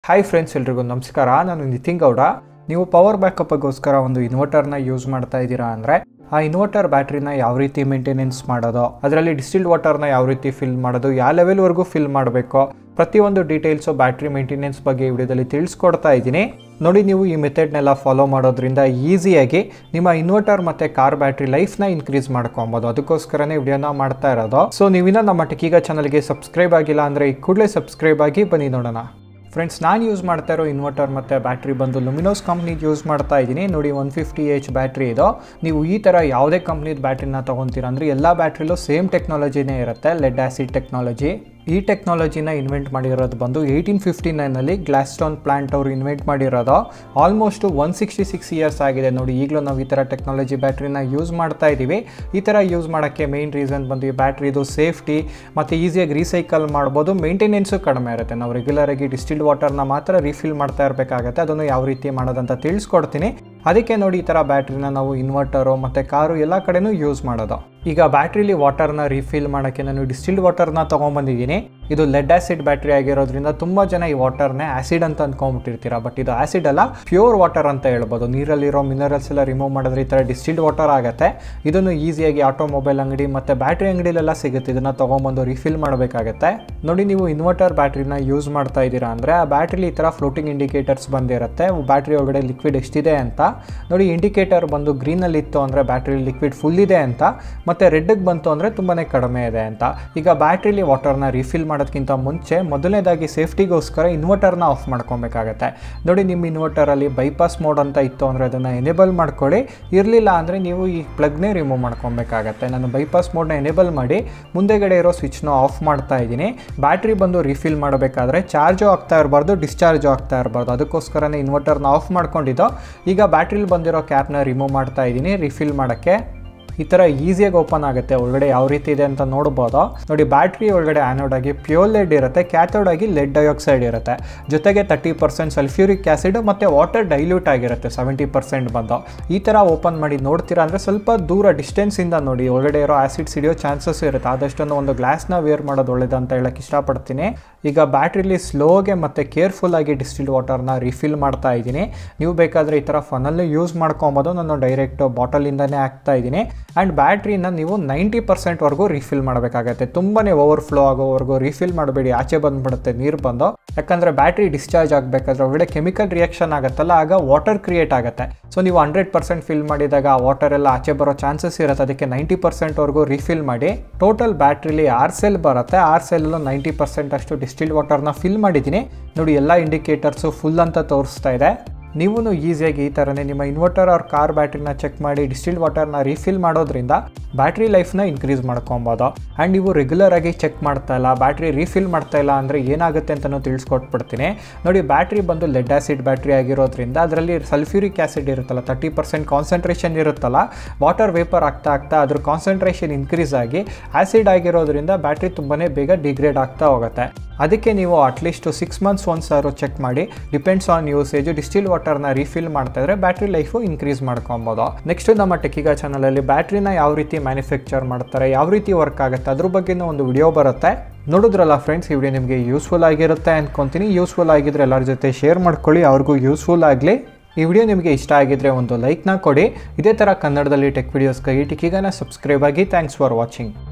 hi friends ಎಲ್ರಿಗೂ ನಮಸ್ಕಾರ ನಾನು ನಿತಿನ್ ಗೌಡ ನೀವು ಪವರ್ ಬ್ಯಾಕಪ್ಗೋಸ್ಕರ ಒಂದು ಇನ್ವರ್ಟರ್ನ ಯೂಸ್ ಮಾಡ್ತಾ ಇದ್ದೀರಾ ಅಂದರೆ ಆ ಇನ್ವರ್ಟರ್ ಬ್ಯಾಟ್ರಿನ ಯಾವ ರೀತಿ ಮೇಂಟೆನೆನ್ಸ್ ಮಾಡೋದು ಅದರಲ್ಲಿ ಡಿಸ್ಟಿಲ್ಡ್ ವಾಟರ್ನ ಯಾವ ರೀತಿ ಫಿಲ್ ಮಾಡೋದು ಯಾವ ಲೆವೆಲ್ವರೆಗೂ ಫಿಲ್ ಮಾಡಬೇಕು ಪ್ರತಿಯೊಂದು ಡೀಟೇಲ್ಸು ಬ್ಯಾಟ್ರಿ ಮೇಂಟೆನೆನ್ಸ್ ಬಗ್ಗೆ ಈ ವಿಡಿಯೋದಲ್ಲಿ ತಿಳಿಸ್ಕೊಡ್ತಾ ಇದ್ದೀನಿ ನೋಡಿ ನೀವು ಈ ಮೆಥಡ್ನೆಲ್ಲ ಫಾಲೋ ಮಾಡೋದ್ರಿಂದ ಈಸಿಯಾಗಿ ನಿಮ್ಮ ಇನ್ವರ್ಟರ್ ಮತ್ತು ಕಾರ್ ಬ್ಯಾಟ್ರಿ ಲೈಫ್ನ ಇನ್ಕ್ರೀಸ್ ಮಾಡ್ಕೊಬೋದು ಅದಕ್ಕೋಸ್ಕರನೇ ವಿಡಿಯೋನ ಮಾಡ್ತಾ ಇರೋದು ಸೊ ನೀವಿನ್ನ ನಮ್ಮ ಟೆಕೀಗ ಚಾನಲ್ಗೆ ಸಬ್ಸ್ಕ್ರೈಬ್ ಆಗಿಲ್ಲ ಅಂದರೆ ಈ ಕೂಡಲೇ ಸಬ್ಸ್ಕ್ರೈಬ್ ಆಗಿ ಬನ್ನಿ ನೋಡೋಣ ಫ್ರೆಂಡ್ಸ್ ನಾನು ಯೂಸ್ ಮಾಡ್ತಾ ಇರೋ ಇನ್ವರ್ಟರ್ ಮತ್ತು ಬ್ಯಾಟ್ರಿ ಬಂದು ಲುಮಿನೋಸ್ ಕಂಪ್ನಿದು ಯೂಸ್ ಮಾಡ್ತಾ ಇದ್ದೀನಿ ನೋಡಿ ಒನ್ ಫಿಫ್ಟಿ ಎಚ್ ಬ್ಯಾಟ್ರಿ ಇದು ನೀವು ಈ ಥರ ಯಾವುದೇ ಕಂಪ್ನಿದ ಬ್ಯಾಟ್ರಿನ ತೊಗೊತೀರ ಅಂದರೆ ಎಲ್ಲ ಬ್ಯಾಟ್ರಿಲೂ ಸೇಮ್ ಟೆಕ್ನಾಲಜಿನೇ ಇರುತ್ತೆ ಲೆಡ್ ಆ್ಯಸಿಡ್ ಟೆಕ್ನಾಲಜಿ ಈ ಟೆಕ್ನಾಲಜಿನ ಇನ್ವೆಂಟ್ ಮಾಡಿರೋದು ಬಂದು ಏಯ್ಟೀನ್ ಫಿಫ್ಟಿ ನೈನಲ್ಲಿ ಗ್ಲಾಸ್ಟೋನ್ ಪ್ಲಾಂಟ್ ಅವರು ಇನ್ವೆಂಟ್ ಮಾಡಿರೋದು almost one sixty six years ಆಗಿದೆ ನೋಡಿ ಈಗಲೂ ನಾವು ಈ ಥರ ಟೆಕ್ನಾಲಜಿ ಬ್ಯಾಟ್ರಿನ ಯೂಸ್ ಮಾಡ್ತಾ ಇದ್ದೀವಿ ಈ ಥರ ಯೂಸ್ ಮಾಡೋಕ್ಕೆ ಮೇಯ್ನ್ ರೀಸನ್ ಬಂದು ಈ ಬ್ಯಾಟ್ರಿದು ಸೇಫ್ಟಿ ಮತ್ತು ಈಸಿಯಾಗಿ ರೀಸೈಕಲ್ ಮಾಡ್ಬೋದು ಮೇಂಟೆನೆನ್ಸು ಕಡಿಮೆ ಇರುತ್ತೆ ನಾವು ರೆಗ್ಯುಲರಾಗಿ ಡಿಸ್ಟಿಲ್ಡ್ ವಾಟರ್ನ ಮಾತ್ರ ರೀಫಿಲ್ ಮಾಡ್ತಾ ಇರಬೇಕಾಗತ್ತೆ ಅದನ್ನು ಯಾವ ರೀತಿ ಮಾಡೋದಂತ ತಿಳಿಸ್ಕೊಡ್ತೀನಿ ಅದಕ್ಕೆ ನೋಡಿ ಈ ಥರ ಬ್ಯಾಟ್ರಿನ ನಾವು ಇನ್ವರ್ಟರು ಮತ್ತು ಕಾರು ಎಲ್ಲ ಕಡೆನೂ ಯೂಸ್ ಮಾಡೋದು ಈಗ ಬ್ಯಾಟ್ರಿಲಿ ವಾಟರ್ನ ರೀಫಿಲ್ ಮಾಡೋಕ್ಕೆ ನಾನು ಡಿಸ್ಟಿಲ್ಡ್ ವಾಟರ್ನ ತೊಗೊಂಬಂದಿದ್ದೀನಿ ಇದು ಲೆಡ್ ಆ್ಯಸಿಡ್ ಬ್ಯಾಟ್ರಿ ಆಗಿರೋದ್ರಿಂದ ತುಂಬ ಜನ ಈ ವಾಟರ್ನೇ ಆ್ಯಸಿಡ್ ಅಂತ ಅಂದ್ಕೊಂಬಿಟ್ಟಿರ್ತೀರ ಬಟ್ ಇದು ಆ್ಯಸಿಡ್ ಅಲ್ಲ ಪ್ಯೂರ್ ವಾಟರ್ ಅಂತ ಹೇಳ್ಬೋದು ನೀರಲ್ಲಿರೋ ಮಿನರಲ್ಸ್ ಎಲ್ಲ ರಿಮೂವ್ ಮಾಡಿದ್ರೆ ಈ ಥರ ಡಿಸ್ಟಿಲ್ಡ್ ವಾಟರ್ ಆಗುತ್ತೆ ಇದನ್ನು ಈಸಿಯಾಗಿ ಆಟೋಮೊಬೈಲ್ ಅಂಗಡಿ ಮತ್ತು ಬ್ಯಾಟ್ರಿ ಅಂಗಡಿಲೆಲ್ಲ ಸಿಗುತ್ತೆ ಇದನ್ನು ತೊಗೊಂಬಂದು ರಿಫಿಲ್ ಮಾಡಬೇಕಾಗತ್ತೆ ನೋಡಿ ನೀವು ಇನ್ವರ್ಟರ್ ಬ್ಯಾಟ್ರಿನ ಯೂಸ್ ಮಾಡ್ತಾ ಇದ್ದೀರಾ ಅಂದರೆ ಆ ಬ್ಯಾಟ್ರಿಲಿ ಈ ಥರ ಫ್ಲೋಟಿಂಗ್ ಇಂಡಿಕೇಟರ್ಸ್ ಬಂದಿರುತ್ತೆ ಬ್ಯಾಟ್ರಿ ಒಳಗಡೆ ಲಿಕ್ವಿಡ್ ಎಷ್ಟಿದೆ ಅಂತ ನೋಡಿ ಇಂಡಿಕೇಟರ್ ಬಂದು ಗ್ರೀನಲ್ಲಿ ಇತ್ತು ಅಂದರೆ ಬ್ಯಾಟ್ರಿ ಲಿಕ್ವಿಡ್ ಫುಲ್ ಇದೆ ಅಂತ ಮತ್ತು ರೆಡ್ಗೆ ಬಂತು ಅಂದರೆ ತುಂಬಾ ಕಡಿಮೆ ಇದೆ ಅಂತ ಈಗ ಬ್ಯಾಟ್ರಿಲಿ ವಾಟರ್ನ ರಿಫಿಲ್ ಮಾಡೋದಕ್ಕಿಂತ ಮುಂಚೆ ಮೊದಲನೇದಾಗಿ ಸೇಫ್ಟಿಗೋಸ್ಕರ ಇನ್ವರ್ಟರ್ನ ಆಫ್ ಮಾಡ್ಕೊಬೇಕಾಗತ್ತೆ ನೋಡಿ ನಿಮ್ಮ ಇನ್ವರ್ಟರಲ್ಲಿ ಬೈಪಾಸ್ ಮೋಡ್ ಅಂತ ಇತ್ತು ಅಂದರೆ ಅದನ್ನು ಎನೇಬಲ್ ಮಾಡ್ಕೊಳ್ಳಿ ಇರಲಿಲ್ಲ ಅಂದರೆ ನೀವು ಈ ಪ್ಲಗ್ನೇ ರಿಮೂವ್ ಮಾಡ್ಕೊಬೇಕಾಗತ್ತೆ ನಾನು ಬೈಪಾಸ್ ಮೋಡ್ನ ಎನೇಬಲ್ ಮಾಡಿ ಮುಂದೆಗಡೆ ಇರೋ ಸ್ವಿಚ್ನ ಆಫ್ ಮಾಡ್ತಾ ಇದ್ದೀನಿ ಬ್ಯಾಟ್ರಿ ಬಂದು ರಿಫಿಲ್ ಮಾಡಬೇಕಾದ್ರೆ ಚಾರ್ಜು ಆಗ್ತಾ ಇರಬಾರ್ದು ಡಿಸ್ಚಾರ್ಜು ಆಗ್ತಾ ಇರಬಾರ್ದು ಅದಕ್ಕೋಸ್ಕರನೇ ಇನ್ವರ್ಟರ್ನ ಆಫ್ ಮಾಡ್ಕೊಂಡಿದ್ದು ಈಗ ಬ್ಯಾಟ್ರಿಲಿ ಬಂದಿರೋ ಕ್ಯಾಪ್ನ ರಿಮೂವ್ ಮಾಡ್ತಾ ಇದ್ದೀನಿ ರಿಫಿಲ್ ಮಾಡೋಕ್ಕೆ ಈ ಥರ ಈಸಿಯಾಗಿ ಓಪನ್ ಆಗುತ್ತೆ ಒಳಗಡೆ ಯಾವ ರೀತಿ ಇದೆ ಅಂತ ನೋಡ್ಬೋದು ನೋಡಿ ಬ್ಯಾಟ್ರಿ ಒಳಗಡೆ ಆ್ಯನೋಡ್ ಆಗಿ ಪ್ಯೂರ್ ಲೆಡ್ ಇರುತ್ತೆ ಕ್ಯಾಥೋಡ್ ಆಗಿ ಲೆಡ್ ಡೈಆಕ್ಸೈಡ್ ಇರುತ್ತೆ ಜೊತೆಗೆ ತರ್ಟಿ ಪರ್ಸೆಂಟ್ ಸಲ್ಫ್ಯೂರಿಕ್ ಆ್ಯಸಿಡ್ ಮತ್ತು ವಾಟರ್ ಡೈಲ್ಯೂಟ್ ಆಗಿರುತ್ತೆ ಸೆವೆಂಟಿ ಪರ್ಸೆಂಟ್ ಬಂದು ಈ ಥರ ಓಪನ್ ಮಾಡಿ ನೋಡ್ತೀರಾ ಅಂದರೆ ಸ್ವಲ್ಪ ದೂರ ಡಿಸ್ಟೆನ್ಸಿಂದ ನೋಡಿ ಒಳಗಡೆ ಇರೋ ಆ್ಯಸಿಡ್ ಸಿಡಿಯೋ ಚಾನ್ಸಸ್ ಇರುತ್ತೆ ಆದಷ್ಟೊಂದು ಒಂದು ಗ್ಲಾಸ್ನ ವೇರ್ ಮಾಡೋದು ಒಳ್ಳೇದು ಅಂತ ಹೇಳಕ್ಕೆ ಇಷ್ಟಪಡ್ತೀನಿ ಈಗ ಬ್ಯಾಟ್ರಿಲಿ ಸ್ಲೋಗೆ ಮತ್ತು ಕೇರ್ಫುಲ್ಲಾಗಿ ಡಿಸ್ಟಿಲ್ಡ್ ವಾಟರ್ನ ರಿಫಿಲ್ ಮಾಡ್ತಾ ಇದ್ದೀನಿ ನೀವು ಬೇಕಾದರೆ ಈ ಥರ ಫನಲ್ಲಿ ಯೂಸ್ ಮಾಡ್ಕೊಬೋದು ನಾನು ಡೈರೆಕ್ಟ್ ಬಾಟಲಿಂದನೇ ಹಾಕ್ತಾ ಇದ್ದೀನಿ ಆ್ಯಂಡ್ ಬ್ಯಾಟ್ರಿನ ನೀವು ನೈಂಟಿ ಪರ್ಸೆಂಟ್ವರೆಗೂ ರಿಫಿಲ್ ಮಾಡಬೇಕಾಗತ್ತೆ ತುಂಬಾ ಓವರ್ಫ್ಲೋ ಆಗೋವರೆಗೂ ರಿಫಿಲ್ ಮಾಡಬೇಡಿ ಆಚೆ ಬಂದುಬಿಡುತ್ತೆ ನೀರು ಬಂದು ಯಾಕಂದರೆ ಬ್ಯಾಟ್ರಿ ಡಿಸ್ಚಾರ್ಜ್ ಆಗಬೇಕಾದ್ರೆ ಒಳ್ಳೆ ಕೆಮಿಕಲ್ ರಿಯಾಕ್ಷನ್ ಆಗುತ್ತಲ್ಲ ಆಗ ವಾಟರ್ ಕ್ರಿಯೇಟ್ ಆಗುತ್ತೆ ಸೊ ನೀವು ಹಂಡ್ರೆಡ್ ಪರ್ಸೆಂಟ್ ಫಿಲ್ ಮಾಡಿದಾಗ ಆ ವಾಟರ್ ಎಲ್ಲ ಆಚೆ ಬರೋ ಚಾನ್ಸಸ್ ಇರುತ್ತೆ ಅದಕ್ಕೆ ನೈಂಟಿ ಪರ್ಸೆಂಟ್ವರೆಗೂ ರಿಫಿಲ್ ಮಾಡಿ ಟೋಟಲ್ ಬ್ಯಾಟ್ರಿಲಿ ಆರ್ ಸೆಲ್ ಬರುತ್ತೆ ಆರ್ ಸೆಲ್ಲೂ ನೈಂಟಿ ಪರ್ಸೆಂಟ್ ಅಷ್ಟು ಡಿಸ್ಟಿಲ್ಡ್ ವಾಟರ್ನ ಫಿಲ್ ಮಾಡಿದ್ದೀನಿ ನೋಡಿ ಎಲ್ಲ ಇಂಡಿಕೇಟರ್ಸು ಫುಲ್ ಅಂತ ತೋರಿಸ್ತಾ ಇದೆ ನೀವು ಈಸಿಯಾಗಿ ಈ ಥರನೇ ನಿಮ್ಮ ಇನ್ವರ್ಟರ್ ಅವ್ರ ಕಾರ್ ಬ್ಯಾಟ್ರಿನ ಚೆಕ್ ಮಾಡಿ ಡಿಸ್ಟಿಲ್ಡ್ ವಾಟರ್ನ ರೀಫಿಲ್ ಮಾಡೋದ್ರಿಂದ ಬ್ಯಾಟ್ರಿ ಲೈಫ್ನ ಇನ್ಕ್ರೀಸ್ ಮಾಡ್ಕೊಬೋದು ಆ್ಯಂಡ್ ನೀವು ರೆಗ್ಯುಲರ್ ಆಗಿ ಚೆಕ್ ಮಾಡ್ತಾ ಇಲ್ಲ ಬ್ಯಾಟ್ರಿ ರೀಫಿಲ್ ಮಾಡ್ತಾ ಇಲ್ಲ ಅಂದರೆ ಏನಾಗುತ್ತೆ ಅಂತಲೂ ತಿಳಿಸ್ಕೊಟ್ಬಿಡ್ತೀನಿ ನೋಡಿ ಬ್ಯಾಟ್ರಿ ಬಂದು ಲೆಡ್ ಆ್ಯಸಿಡ್ ಬ್ಯಾಟ್ರಿ ಆಗಿರೋದ್ರಿಂದ ಅದರಲ್ಲಿ ಸಲ್ಫ್ಯೂರಿಕ್ ಆ್ಯಸಿಡ್ ಇರುತ್ತಲ್ಲ ತರ್ಟಿ ಪರ್ಸೆಂಟ್ ಕಾನ್ಸಂಟ್ರೇಷನ್ ಇರುತ್ತಲ್ಲ ವಾಟರ್ ವೇಪರ್ ಆಗ್ತಾ ಆಗ್ತಾ ಅದ್ರ ಕಾನ್ಸಂಟ್ರೇಷನ್ ಇನ್ಕ್ರೀಸ್ ಆಗಿ ಆ್ಯಸಿಡ್ ಆಗಿರೋದ್ರಿಂದ ಬ್ಯಾಟ್ರಿ ತುಂಬಾ ಬೇಗ ಡಿಗ್ರೇಡ್ ಆಗ್ತಾ ಹೋಗುತ್ತೆ ಅದಕ್ಕೆ ನೀವು ಅಟ್ಲೀಸ್ಟ್ ಸಿಕ್ಸ್ ಮಂತ್ಸ್ ಒಂದು ಸಾರು ಚೆಕ್ ಮಾಡಿ ಡಿಪೆಂಡ್ಸ್ ಆನ್ ಯೂಸೇಜು ಡಿಸ್ಟಿಲ್ ವಾಟರ್ನ ರೀಫಿಲ್ ಮಾಡ್ತಾ ಇದ್ರೆ ಬ್ಯಾಟ್ರಿ ಲೈಫು ಇನ್ಕ್ರೀಸ್ ಮಾಡ್ಕೊಬೋದು ನೆಕ್ಸ್ಟ್ ನಮ್ಮ ಟೆಕಿಗಾ ಚಾನಲಲ್ಲಿ ಬ್ಯಾಟ್ರಿನ ಯಾವ ರೀತಿ ಮ್ಯಾನುಫ್ಯಾಕ್ಚರ್ ಮಾಡ್ತಾರೆ ಯಾವ ರೀತಿ ವರ್ಕ್ ಆಗುತ್ತೆ ಅದ್ರ ಬಗ್ಗೆನೂ ಒಂದು ವಿಡಿಯೋ ಬರುತ್ತೆ ನೋಡಿದ್ರಲ್ಲ ಫ್ರೆಂಡ್ಸ್ ಈ ವಿಡಿಯೋ ನಿಮಗೆ ಯೂಸ್ಫುಲ್ ಆಗಿರುತ್ತೆ ಅಂದ್ಕೊತೀನಿ ಯೂಸ್ಫುಲ್ ಆಗಿದ್ರೆ ಎಲ್ಲರ ಜೊತೆ ಶೇರ್ ಮಾಡ್ಕೊಳ್ಳಿ ಅವ್ರಿಗೂ ಯೂಸ್ಫುಲ್ ಆಗಲಿ ಈ ವಿಡಿಯೋ ನಿಮಗೆ ಇಷ್ಟ ಆಗಿದ್ರೆ ಒಂದು ಲೈಕ್ನ ಕೊಡಿ ಇದೇ ಥರ ಕನ್ನಡದಲ್ಲಿ ಟೆಕ್ ವಿಡಿಯೋಸ್ಗಾಗಿ ಟಿಕಿಗಾನ ಸಬ್ಸ್ಕ್ರೈಬ್ ಆಗಿ ಥ್ಯಾಂಕ್ಸ್ ಫಾರ್ ವಾಚಿಂಗ್